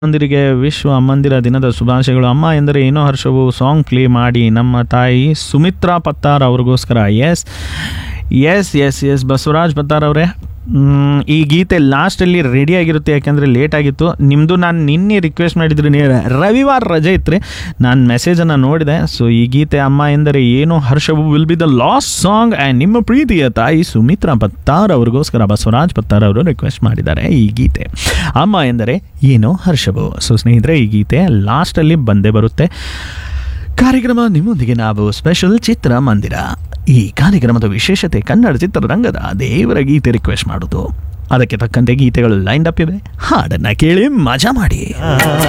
ಮಂದಿರಿಗೆ ವಿಶ್ವ ಅಮ್ಮಂದಿರ ದಿನದ ಶುಭಾಶಯಗಳು ಅಮ್ಮ ಎಂದರೆ ಏನೋ ಹರ್ಷವು ಸಾಂಗ್ ಪ್ಲೇ ಮಾಡಿ ನಮ್ಮ ತಾಯಿ ಸುಮಿತ್ರಾ ಪತ್ತಾರ್ ಅವ್ರಿಗೋಸ್ಕರ S S S S Basavaraj Pattar ಅವರೇ ಮ್, ಈ ಗೀತೆ ಲಾಸ್ಟಲ್ಲಿ ರೆಡಿ ಆಗಿರುತ್ತೆ ಯಾಕೆಂದರೆ ಲೇಟ್ ಆಗಿತ್ತು ನಿಮ್ಮದು ನಾನು ನಿನ್ನೆ ರಿಕ್ವೆಸ್ಟ್ ಮಾಡಿದ್ರಿ ನೀವು ರವಿವಾರ ರಜೆ ಇತ್ತು ನಾನು ಮೆಸೇಜನ್ನು ನೋಡಿದೆ ಸೊ ಈ ಗೀತೆ ಅಮ್ಮ ಎಂದರೆ ಏನು ಹರ್ಷವು will be the last song and ನಿಮ್ಮ ಪ್ರೀತಿಯ ತಾಯಿ ಸುಮಿತ್ರಾ ಪತ್ತಾರ್ ಅವ್ರಿಗೋಸ್ಕರ ಬಸವರಾಜ್ ಪತ್ತಾರ್ ಅವರು ರಿಕ್ವೆಸ್ಟ್ ಮಾಡಿದ್ದಾರೆ ಈ ಗೀತೆ ಅಮ್ಮ ಎಂದರೆ ಏನೋ ಹರ್ಷವು ಸೊ ಸ್ನೇಹಿತರೆ ಈ ಗೀತೆ ಲಾಸ್ಟಲ್ಲಿ ಬಂದೇ ಬರುತ್ತೆ ಕಾರ್ಯಕ್ರಮ ನಿಮ್ಮೊಂದಿಗೆ ನಾವು ಸ್ಪೆಷಲ್ ಚಿತ್ರಮಂದಿರ ಈ ಕಾರ್ಯಕ್ರಮದ ವಿಶೇಷತೆ ಕನ್ನಡ ಚಿತ್ರರಂಗದ ದೇವರ ಗೀತೆ ರಿಕ್ವೆಸ್ಟ್ ಮಾಡೋದು ಅದಕ್ಕೆ ತಕ್ಕಂತೆ ಗೀತೆಗಳು ಲೈನ್ ಅಪ್ ಇವೆ ಹಾಡನ್ನ ಕೇಳಿ ಮಜಾ ಮಾಡಿ